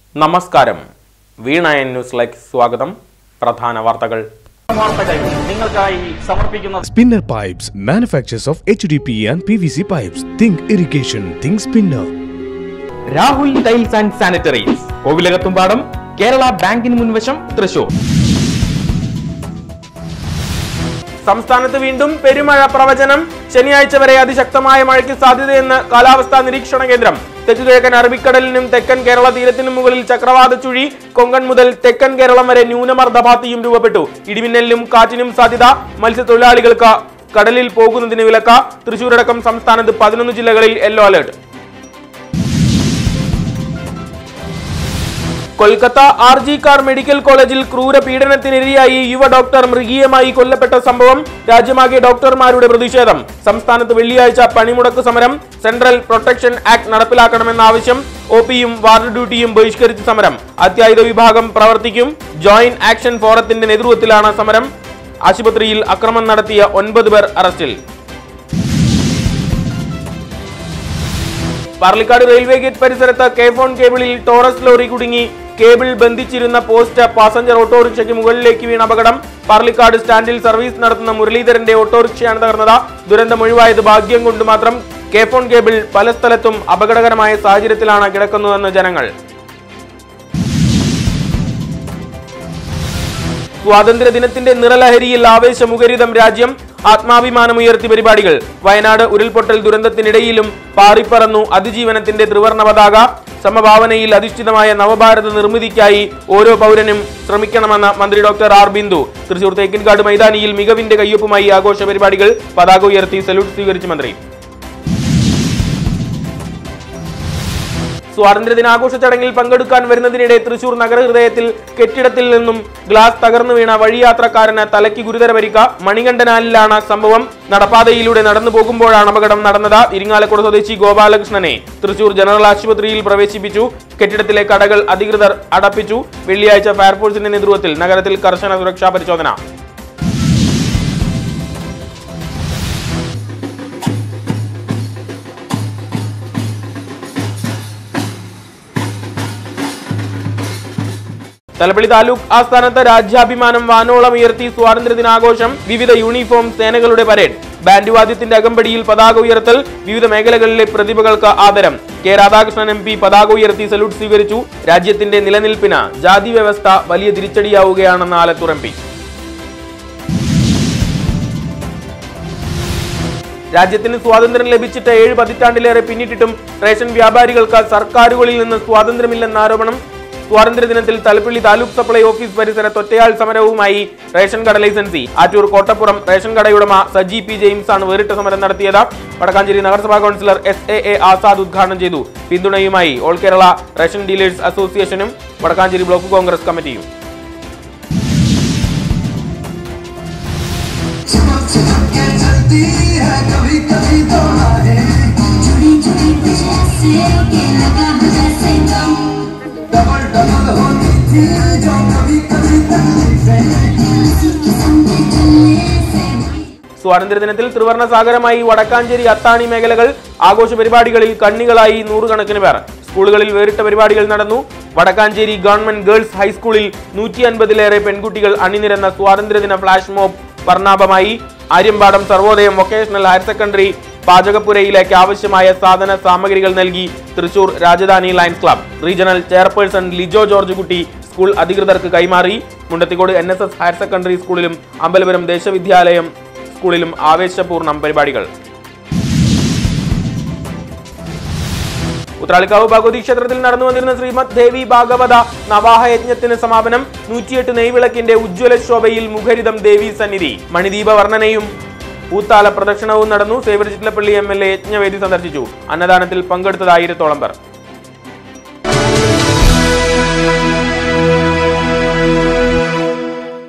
നമസ്കാരം വീണ എൻ ന്യൂസിലേക്ക് സ്വാഗതം പ്രധാന വാർത്തകൾ വാർത്തകൾ നിങ്ങൾക്കായി സമർപ്പിക്കുന്നത് Spinner Pipes, manufacturers of HDPE and PVC pipes. Think irrigation, think spinner. Rahul tiles and sanitaries Kovilakathumpadam Kerala ബാങ്കിന് മുൻവശം തൃശൂർ സംസ്ഥാനത്ത് വീണ്ടും പെരുമഴ പ്രവചനം ശനിയാഴ്ച വരെ അതിശക്തമായ മഴയ്ക്ക് സാധ്യതയെന്ന് കാലാവസ്ഥാ നിരീക്ഷണ കേന്ദ്രം തെക്ക് കിഴക്കൻ അറബിക്കടലിനും തെക്കൻ കേരള തീരത്തിനും മുകളിൽ ചക്രവാത ചുഴി കൊങ്കൺ മുതൽ തെക്കൻ കേരളം വരെ ന്യൂനമർദ്ദഭാത്തിയും രൂപപ്പെട്ടു ഇടിമിന്നലിനും കാറ്റിനും സാധ്യത മത്സ്യത്തൊഴിലാളികൾക്ക് കടലിൽ പോകുന്നതിന് വിലക്ക തൃശൂരടക്കം സംസ്ഥാനത്ത് പതിനൊന്ന് ജില്ലകളിൽ yellow alert Kolkata R G Kar medical കോളേജിൽ ക്രൂര പീഡനത്തിനിരയായി യുവ ഡോക്ടർ മൃഗീയമായി കൊല്ലപ്പെട്ട സംഭവം രാജ്യമാകെ ഡോക്ടർമാരുടെ പ്രതിഷേധം സംസ്ഥാനത്ത് വെള്ളിയാഴ്ച പണിമുടക്ക് സമരം സെൻട്രൽ പ്രൊട്ടക്ഷൻ ആക്ട് നടപ്പിലാക്കണമെന്ന ആവശ്യം ഒ പിയും വാർഡ് ഡ്യൂട്ടിയും ബഹിഷ്കരിച്ച സമരം അത്യാഹിത വിഭാഗം പ്രവർത്തിക്കും ജോയിന്റ് ആക്ഷൻ ഫോറത്തിന്റെ നേതൃത്വത്തിലാണ് സമരം ആശുപത്രിയിൽ അക്രമം നടത്തിയ ഒൻപത് പേർ അറസ്റ്റിൽ പാർലിക്കാട് റെയിൽവേ ഗേറ്റ് പരിസരത്ത് കെ ഫോൺ കേബിളിൽ ടോറസ് ലോറി കുടുങ്ങി കേബിൾ ബന്ധിച്ചിരുന്ന പോസ്റ്റ് പാസഞ്ചർ ഓട്ടോറിക്ഷയ്ക്ക് മുകളിലേക്ക് വീണ അപകടം പാർലിക്കാട് സ്റ്റാൻഡിൽ സർവീസ് നടത്തുന്ന മുരളീധരന്റെ ഓട്ടോറിക്ഷയാണ് തകർന്നത് ദുരന്തം ഒഴിവായത് ഭാഗ്യം കൊണ്ട് മാത്രം കെ ഫോൺ കേബിൾ പല സ്ഥലത്തും അപകടകരമായ സാഹചര്യത്തിലാണ് കിടക്കുന്നതെന്ന് ജനങ്ങൾ സ്വാതന്ത്ര്യ ദിനത്തിന്റെ നിറലഹരിയിൽ ആവേശമുഖരിതം രാജ്യം ആത്മാഭിമാനമുയർത്തി പരിപാടികൾ വയനാട് ഉരുൾപൊട്ടൽ ദുരന്തത്തിനിടയിലും പാറിപ്പറന്നു അതിജീവനത്തിന്റെ ത്രിവർണ പതാക സമഭാവനയിൽ അധിഷ്ഠിതമായ നവഭാരത നിർമ്മിതിക്കായി ഓരോ പൗരനും ശ്രമിക്കണമെന്ന് മന്ത്രി ഡോക്ടർ ആർ ബിന്ദു തൃശൂർ തേക്കിൻകാട് മൈതാനിയിൽ മികവിന്റെ കയ്യൊപ്പുമായി ആഘോഷ പരിപാടികൾ പതാക ഉയർത്തി സല്യൂട്ട് സ്വീകരിച്ചു മന്ത്രി സ്വാതന്ത്ര്യദിനാഘോഷ ചടങ്ങിൽ പങ്കെടുക്കാൻ വരുന്നതിനിടെ തൃശൂർ നഗരഹൃദയത്തിൽ കെട്ടിടത്തിൽ നിന്നും ഗ്ലാസ് തകർന്നു വീണ വഴിയാത്രക്കാരന് തലയ്ക്ക് ഗുരുതര പരിക്ക മണികണ്ഠനാലിലാണ് സംഭവം നടപ്പാതയിലൂടെ നടന്നു പോകുമ്പോഴാണ് അപകടം നടന്നത് ഇരിങ്ങാലക്കുട സ്വദേശി ഗോപാലകൃഷ്ണനെ തൃശൂർ ജനറൽ ആശുപത്രിയിൽ പ്രവേശിപ്പിച്ചു കെട്ടിടത്തിലെ കടകൾ അധികൃതർ അടപ്പിച്ചു വെള്ളിയാഴ്ച ഫയർഫോഴ്സിന്റെ നേതൃത്വത്തിൽ നഗരത്തിൽ കർശന സുരക്ഷാ പരിശോധന തലപ്പള്ളി താലൂക്ക് ആസ്ഥാനത്ത് രാജ്യാഭിമാനം വാനോളം ഉയർത്തി സ്വാതന്ത്ര്യദിനാഘോഷം വിവിധ യൂണിഫോം സേനകളുടെ പരേഡ് ബാൻഡ് വാദ്യത്തിന്റെ അകമ്പടിയിൽ പതാക ഉയർത്തൽ വിവിധ മേഖലകളിലെ പ്രതിഭകൾക്ക് ആദരം കെ രാധാകൃഷ്ണൻ എം പി പതാക ഉയർത്തി സല്യൂട്ട് സ്വീകരിച്ചു രാജ്യത്തിന്റെ നിലനിൽപ്പിന് ജാതി വ്യവസ്ഥ വലിയ തിരിച്ചടിയാവുകയാണെന്ന് ആലത്തൂർ എം പി രാജ്യത്തിന് സ്വാതന്ത്ര്യം ലഭിച്ചിട്ട് ഏഴ് പതിറ്റാണ്ടിലേറെ പിന്നിട്ടിട്ടും റേഷൻ വ്യാപാരികൾക്ക് സർക്കാരുകളിൽ നിന്ന് സ്വാതന്ത്ര്യമില്ലെന്ന ആരോപണം സ്വാതന്ത്ര്യ ദിനത്തിൽ തലപ്പള്ളി താലൂക്ക് സപ്ലൈ ഓഫീസ് പരിസരത്ത് ഒറ്റയാൾ സമരവുമായി റേഷൻ കട ലൈസൻസി ആറ്റൂർ കോട്ടപ്പുറം റേഷൻ കടയുടമ സജി പി ജെയിംസ് ആണ് വേറിട്ട സമരം നടത്തിയത് വടക്കാഞ്ചേരി നഗരസഭാ councillor S A A Azad ഉദ്ഘാടനം ചെയ്തു പിന്തുണയുമായി ഓൾ കേരള റേഷൻ ഡീലേഴ്സ് അസോസിയേഷനും വടക്കാഞ്ചേരി ബ്ലോക്ക് കോൺഗ്രസ് കമ്മിറ്റിയും चमक चमक के चलती है कभी कभी तो है जुड़ी जुड़ी कुछ ऐसे के लगा हो जैसे दम डबल डबल होती थी जो कभी कभी तकलीफें हंसी के संगे चलने से സ്വാതന്ത്ര്യദിനത്തിൽ ത്രിവർണ സാഗരമായി വടക്കാഞ്ചേരി അത്താണി മേഖലകൾ ആഘോഷ പരിപാടികളിൽ കണ്ണികളായി നൂറുകണക്കിന് പേർ സ്കൂളുകളിൽ വേറിട്ട പരിപാടികൾ നടന്നു വടക്കാഞ്ചേരി ഗവൺമെന്റ് ഗേൾസ് ഹൈസ്കൂളിൽ നൂറ്റി അൻപതിലേറെ പെൺകുട്ടികൾ അണിനിരന്ന സ്വാതന്ത്ര്യദിന ഫ്ലാഷ് മോബ് വർണ്ണാഭമായി Aryampadam Sarvodayam vocational higher secondary പാചകപ്പുരയിലേക്ക് ആവശ്യമായ സാധന സാമഗ്രികൾ നൽകി Thrissur Rajadhani lions club regional chairperson Lijo George കുട്ടി സ്കൂൾ അധികൃതർക്ക് കൈമാറി Mundathikode N S S higher secondary സ്കൂളിലും അമ്പലപുരം ദേശവിദ്യാലയം സ്കൂളിലും ആവേശപൂർണ്ണം പരിപാടികൾ ഉത്രാളിക്കാവ് ഭഗവതി ക്ഷേത്രത്തിൽ നടന്നു വന്നിരുന്ന ശ്രീമദ് ദേവി ഭാഗവത നവാഹ യജ്ഞത്തിന് സമാപനം നൂറ്റിയെട്ട് നെയ്വിളക്കിന്റെ ഉജ്ജ്വല ശോഭയിൽ മുഖരിതം ദേവി സന്നിധി മണിദീപ വർണ്ണനയും പൂത്താല പ്രദക്ഷിണവും നടന്നു Xavier Chittilappilly M L A യജ്ഞവേദി സന്ദർശിച്ചു അന്നദാനത്തിൽ പങ്കെടുത്തത് ആയിരത്തോളം പേർ